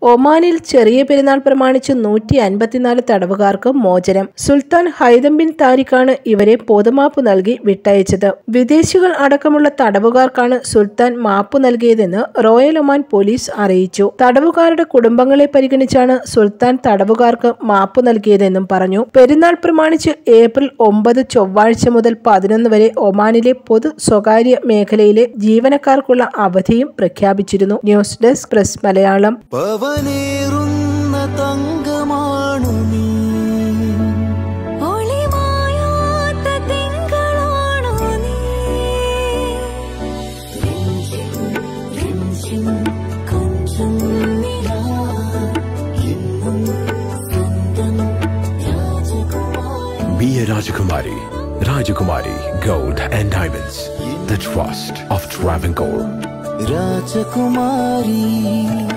ഒമാനിൽ ചെറിയ പെരുന്നാൾ പ്രമാണിച്ച് നൂറ്റി അൻപത്തിനാല് തടവുകാർക്ക് മോചനം സുൽത്താൻ ഹൈദം ബിൻ താരിഖാണ് ഇവരെ പൊതുമാപ്പ് നൽകി വിട്ടയച്ചത് വിദേശികൾ അടക്കമുള്ള തടവുകാർക്കാണ് സുൽത്താൻ മാപ്പ് നൽകിയതെന്ന് റോയൽ ഒമാൻ പോലീസ് അറിയിച്ചു തടവുകാരുടെ കുടുംബങ്ങളെ പരിഗണിച്ചാണ് സുൽത്താൻ തടവുകാർക്ക് മാപ്പ് നൽകിയതെന്നും പറഞ്ഞു പെരുന്നാൾ പ്രമാണിച്ച് ഏപ്രിൽ ഒമ്പത് ചൊവ്വാഴ്ച മുതൽ പതിനൊന്ന് വരെ ഒമാനിലെ പൊതു സ്വകാര്യ മേഖലയിലെ ജീവനക്കാർക്കുള്ള അവധിയും പ്രഖ്യാപിച്ചിരുന്നു ന്യൂസ് ഡെസ്ക് പ്രസ് മലയാളം പവനേറുന്ന തങ്കമാണു നീ ഒളിമായാത്ത തിങ്കളാണോ നീ രഞ്ജിം രഞ്ജിം കൊഞ്ചും നിലാ എന്നും സ്വന്തം രാജകുമാരി Be a Rajakumari. Rajakumari Gold and Diamonds. The trust of Travancore. രാജകുമാരി